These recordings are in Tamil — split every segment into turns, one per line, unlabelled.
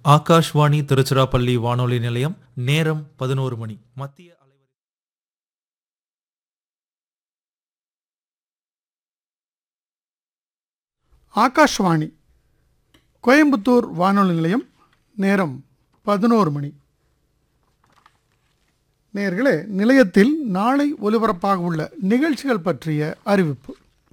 ஆகாஷ்வாணி திருச்சிராப்பள்ளி வானொலி நிலையம் நேரம் பதினோரு மணி மத்திய அலைவரி-
ஆகாஷ்வாணி கோயம்புத்தூர் வானொலி நிலையம் நேரம் பதினோரு மணி நேர்களே நிலையத்தில் நாளை ஒலிபரப்பாக உள்ள நிகழ்ச்சிகள் பற்றிய அறிவிப்பு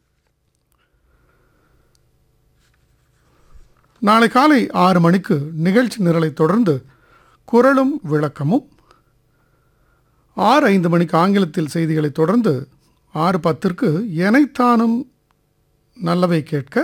நாளை காலை ஆறு மணிக்கு நிகழ்ச்சி நிரலை தொடர்ந்து குரலும் விளக்கமும் ஆறு ஐந்து மணிக்கு ஆங்கிலத்தில் செய்திகளை தொடர்ந்து ஆறு பத்திற்கு எனைத்தானும் நல்லவை கேட்க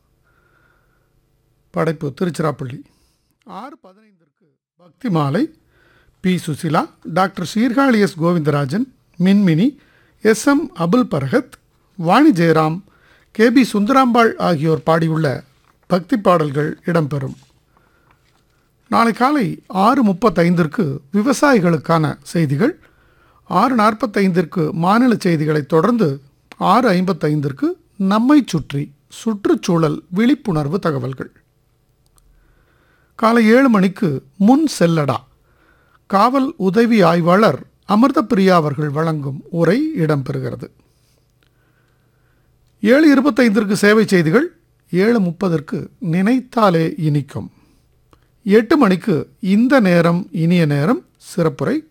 படைப்பு திருச்சிராப்பள்ளி ஆறு பதினைந்திற்கு பக்தி மாலை பி சுசிலா டாக்டர் சீர்காழி எஸ் கோவிந்தராஜன் மின்மினி எஸ் எம் அபுல் பரகத் வாணி ஜெயராம் கே பி சுந்தராம்பாள் ஆகியோர் பாடியுள்ள பக்தி பாடல்கள் இடம்பெறும் நாளை காலை ஆறு முப்பத்தைந்திற்கு விவசாயிகளுக்கான செய்திகள் ஆறு நாற்பத்தைந்திற்கு மாநில செய்திகளைத் தொடர்ந்து ஆறு ஐம்பத்தைந்திற்கு நம்மை சுற்றி சுற்றுச்சூழல் விழிப்புணர்வு தகவல்கள் காலை ஏழு மணிக்கு முன் செல்லடா காவல் உதவி ஆய்வாளர் அமிர்தபிரியா அவர்கள் வழங்கும் உரை இடம்பெறுகிறது ஏழு இருபத்தைந்திற்கு சேவை செய்திகள் ஏழு முப்பதற்கு நினைத்தாலே இனிக்கும் எட்டு மணிக்கு இந்த நேரம் இனிய நேரம் சிறப்புரை